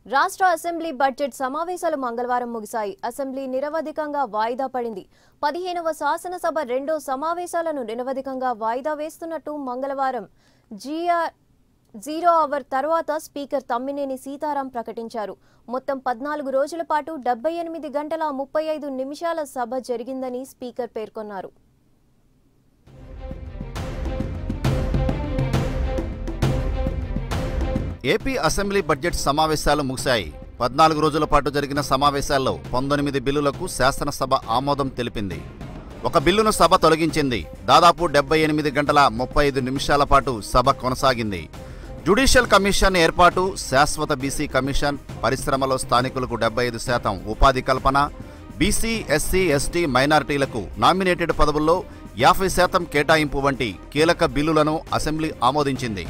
రాష్ట్ర assembly budget సమావేశాలు మంగళవారం ముగిశాయి అసెంబ్లీ నిరవధికంగా వాయిదా పడింది పదిహేనవ శాసనసభ రెండో సమావేశాలను నిరవధికంగా వాయిదా వేస్తున్నట్టు మంగళవారం జీఆర్ జీరో అవర్ తర్వాత స్పీకర్ తమ్మినేని సీతారాం ప్రకటించారు మొత్తం పద్నాలుగు రోజుల పాటు డెబ్బై ఎనిమిది గంటల ముప్పై ఐదు నిమిషాల సభ జరిగిందని స్పీకర్ పేర్కొన్నారు ఏపీ అసెంబ్లీ బడ్జెట్ సమావేశాలు ముగిశాయి పద్నాలుగు రోజుల పాటు జరిగిన సమావేశాల్లో పంతొమ్మిది బిల్లులకు శాసనసభ ఆమోదం తెలిపింది ఒక బిల్లును సభ తొలగించింది దాదాపు డెబ్బై ఎనిమిది గంటల ముప్పై ఐదు నిమిషాల పాటు సభ కొనసాగింది జ్యుడిషియల్ కమిషన్ ఏర్పాటు శాశ్వత బీసీ కమిషన్ పరిశ్రమలో స్థానికులకు డెబ్బై ఐదు శాతం ఉపాధి కల్పన బీసీ ఎస్సీ ఎస్టీ మైనారిటీలకు నామినేటెడ్ పదవుల్లో యాభై శాతం కేటాయింపు వంటి కీలక బిల్లులను అసెంబ్లీ ఆమోదించింది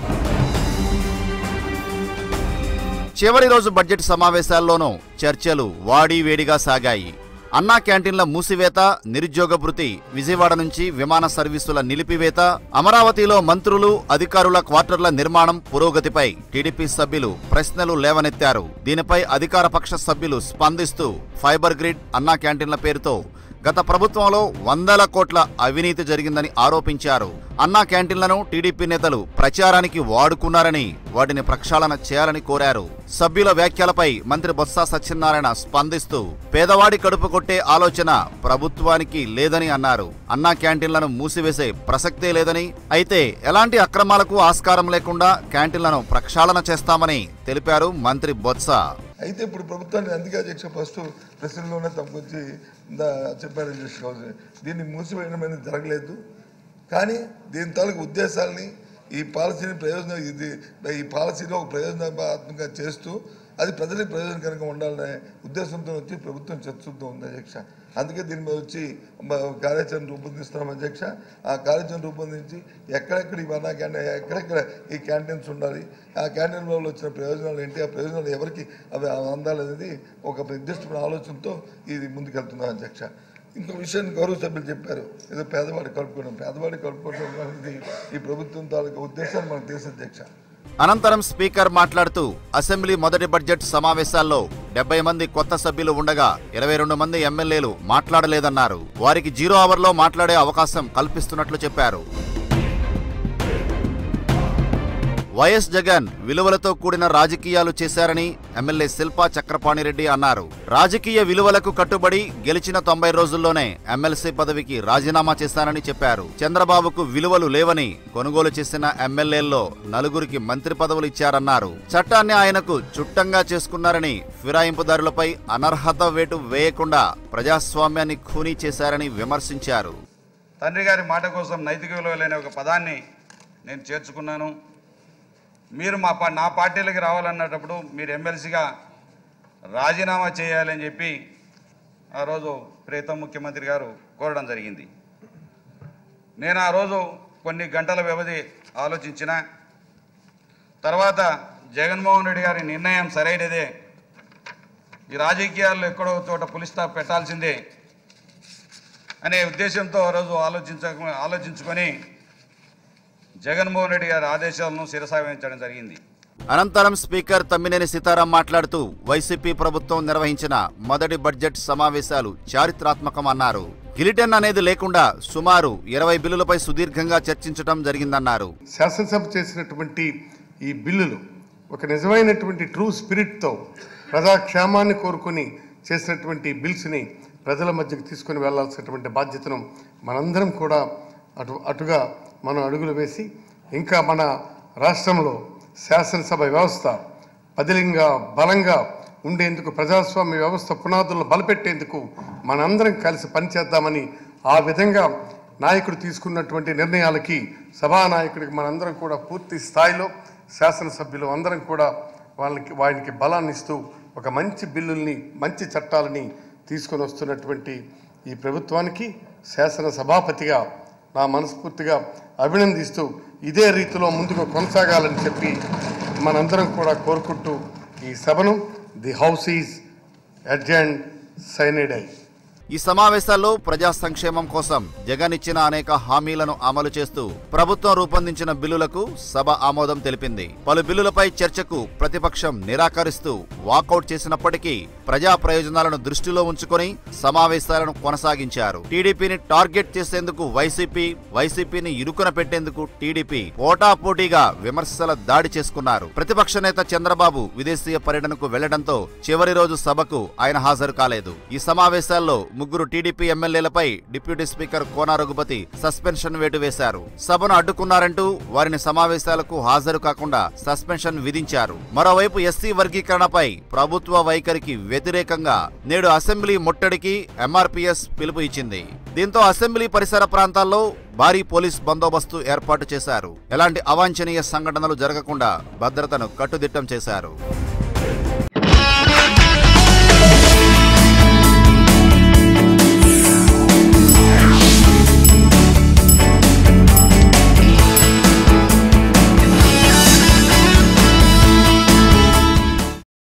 చివరి రోజు బడ్జెట్ సమావేశాల్లోనూ చర్చలు వాడి వేడిగా సాగాయి అన్నా క్యాంటీన్ల మూసివేత నిరుద్యోగ భృతి విజయవాడ నుంచి విమాన సర్వీసుల నిలిపివేత అమరావతిలో మంత్రులు అధికారుల క్వార్టర్ల నిర్మాణం పురోగతిపై టీడీపీ సభ్యులు ప్రశ్నలు లేవనెత్తారు దీనిపై అధికార పక్ష సభ్యులు స్పందిస్తూ ఫైబర్ గ్రిడ్ అన్నా క్యాంటీన్ల పేరుతో గత ప్రభుత్వంలో వందల కోట్ల అవినీతి జరిగిందని ఆరోపించారు అన్నా క్యాంటీన్లను టీడీపీ నేతలు ప్రచారానికి వాడుకున్నారని వాటిని ప్రక్షాళన చేయాలని కోరారు సభ్యుల వ్యాఖ్యలపై మంత్రి బొత్స సత్యనారాయణ స్పందిస్తూ పేదవాడి కడుపు కొట్టే ఆలోచన ప్రభుత్వానికి లేదని అన్నారు అన్నా క్యాంటీన్లను మూసివేసే ప్రసక్తే లేదని అయితే ఎలాంటి అక్రమాలకు ఆస్కారం లేకుండా క్యాంటీన్లను ప్రక్షాళన చేస్తామని తెలిపారు మంత్రి బొత్స అయితే ఇప్పుడు ప్రభుత్వాన్ని అందుకే అధ్యక్ష ఫస్ట్ ప్రశ్నలోనే తప్పుకొచ్చి ఇందా చెప్పారు అధ్యక్ష గారు. దీన్ని మూసివేయడం అనేది జరగలేదు కానీ దీని తాలూకు ఉద్దేశాలని ఈ పాలసీని ప్రయోజనం ఇది ఈ పాలసీలో ఒక ప్రయోజనాత్మకంగా చేస్తూ అది ప్రజలకు ప్రయోజనకరంగా ఉండాలనే ఉద్దేశంతో వచ్చి ప్రభుత్వం చర్చిస్తూ ఉంది అధ్యక్ష అందుకే దీని మీద వచ్చి మ- కార్యాచరణ రూపొందిస్తున్నాం అధ్యక్ష ఆ కార్యాచరణ రూపొందించి ఎక్కడెక్కడ ఇవన్నా క్యాంటీన్ ఎక్కడెక్కడ ఈ క్యాంటీన్స్ ఉండాలి ఆ క్యాంటీన్ వల్ల వచ్చిన ప్రయోజనాలు ఏంటి ఆ ప్రయోజనాలు ఎవరికి అవి అందాలనేది ఒక నిర్దిష్టమైన ఆలోచనతో ఇది ముందుకెళ్తున్నాం అధ్యక్ష ఇంకో విషయాన్ని గౌరవ సభ్యులు చెప్పారు ఏదో పేదవాడి కలుపుకోవడం పేదవాడి కలుపుకోవడం అనేది ఈ ప్రభుత్వం తాలూకా ఉద్దేశాన్ని మనకు తెలుసు అధ్యక్ష అనంతరం స్పీకర్ మాట్లాడుతూ అసెంబ్లీ మొదటి బడ్జెట్ సమావేశాల్లో డెబ్బై మంది కొత్త సభ్యులు ఉండగా ఇరవై రెండు మంది ఎమ్మెల్యేలు మాట్లాడలేదన్నారు వారికి జీరో అవర్లో మాట్లాడే అవకాశం కల్పిస్తున్నట్లు చెప్పారు వైఎస్ జగన్ విలువలతో కూడిన రాజకీయాలు చేశారని ఎమ్మెల్యే శిల్పా చక్రపాణిరెడ్డి అన్నారు రాజకీయ విలువలకు కట్టుబడి గెలిచిన తొంభై రోజుల్లోనే ఎమ్మెల్సీ పదవికి రాజీనామా చేశానని చెప్పారు చంద్రబాబుకు విలువలు లేవని కొనుగోలు చేసిన ఎమ్మెల్యేల్లో నలుగురికి మంత్రి పదవులు ఇచ్చారన్నారు చట్టాన్ని ఆయనకు చుట్టంగా చేసుకున్నారని ఫిరాయింపుదారులపై అనర్హత వేటు వేయకుండా ప్రజాస్వామ్యాన్ని ఖూనీ చేశారని విమర్శించారు తండ్రి గారి మాట కోసం నైతిక విలువలైన ఒక పదాన్ని నేను చేర్చుకున్నాను మీరు మా పా నా పార్టీలకి రావాలన్నప్పుడు మీరు ఎమ్మెల్సీగా రాజీనామా చేయాలని చెప్పి ఆ రోజు ప్రీతం ముఖ్యమంత్రి గారు కోరడం జరిగింది నేను ఆ రోజు కొన్ని గంటల వ్యవధి ఆలోచించిన తర్వాత జగన్మోహన్ రెడ్డి గారి నిర్ణయం సరైనదే ఈ రాజకీయాల్లో ఎక్కడో ఒక చోట పులిస్తా పెట్టాల్సిందే అనే ఉద్దేశంతో ఆ రోజు ఆలోచించ ఆలోచించుకొని జగన్మోహన్ రెడ్డి గారి ఆదేశాలను శిరసావహించడం జరిగింది అనంతరం స్పీకర్ తమ్మినేని సీతారాం మాట్లాడుతూ వైసీపీ ప్రభుత్వం నిర్వహించిన మొదటి బడ్జెట్ సమావేశాలు చారిత్రాత్మకమన్నారు గిలిటన్ అనేది లేకుండా సుమారు ఇరవై బిల్లులపై సుదీర్ఘంగా చర్చించడం జరిగిందన్నారు శాసనసభ చేసినటువంటి ఈ బిల్లులు ఒక నిజమైనటువంటి ట్రూ స్పిరిట్తో ప్రజాక్షేమాన్ని కోరుకొని చేసినటువంటి బిల్స్ని ప్రజల మధ్యకు తీసుకొని వెళ్లాల్సినటువంటి బాధ్యతను మనందరం కూడా అటు అటుగా మనం అడుగులు వేసి ఇంకా మన రాష్ట్రంలో శాసనసభ వ్యవస్థ పదిలంగా బలంగా ఉండేందుకు ప్రజాస్వామ్య వ్యవస్థ పునాదులను బలపెట్టేందుకు మనందరం కలిసి పనిచేద్దామని ఆ విధంగా నాయకుడు తీసుకున్నటువంటి నిర్ణయాలకి సభానాయకుడికి మనందరం కూడా పూర్తి స్థాయిలో శాసనసభ్యులు అందరం కూడా వాళ్ళకి వారికి బలాన్ని ఇస్తూ ఒక మంచి బిల్లుల్ని మంచి చట్టాలని తీసుకొని వస్తున్నటువంటి ఈ ప్రభుత్వానికి శాసన సభాపతిగా నా మనస్ఫూర్తిగా అభినందిస్తూ ఇదే రీతిలో ముందుకు కొనసాగాలని చెప్పి మనందరం కూడా కోరుకుంటూ ఈ సభను the house is adjourned sine die ఈ సమావేశాల్లో ప్రజా సంక్షేమం కోసం జగన్ ఇచ్చిన అనేక హామీలను అమలు చేస్తూ ప్రభుత్వం రూపొందించిన బిల్లులకు సభ ఆమోదం తెలిపింది పలు బిల్లులపై చర్చకు ప్రతిపక్షం నిరాకరిస్తూ వాకౌట్ చేసినప్పటికీ ప్రజా ప్రయోజనాలను దృష్టిలో ఉంచుకొని సమావేశాలను కొనసాగించారు టీడీపీని టార్గెట్ చేసేందుకు వైసీపీ వైసీపీని ఇరుకున పెట్టేందుకు టీడీపీ పోటాపోటీగా విమర్శల దాడి చేసుకున్నారు ప్రతిపక్ష నేత చంద్రబాబు విదేశీయ పర్యటనకు వెళ్లడంతో చివరి రోజు సభకు ఆయన హాజరు కాలేదు ఈ సమావేశాల్లో ముగ్గురు టీడీపీ ఎమ్మెల్యేలపై deputy speaker Kona Raghupathi suspension వేటు వేశారు సభను అడ్డుకున్నారంటూ వారిని సమావేశాలకు హాజరు కాకుండా సస్పెన్షన్ విధించారు మరోవైపు ఎస్సీ వర్గీకరణపై ప్రభుత్వ వైఖరికి వ్యతిరేకంగా నేడు అసెంబ్లీ ముట్టడికి ఎంఆర్పీఎస్ పిలుపు ఇచ్చింది దీంతో అసెంబ్లీ పరిసర ప్రాంతాల్లో భారీ పోలీస్ బందోబస్తు ఏర్పాటు చేశారు ఎలాంటి అవాంఛనీయ సంఘటనలు జరగకుండా భద్రతను కట్టుదిట్టం చేశారు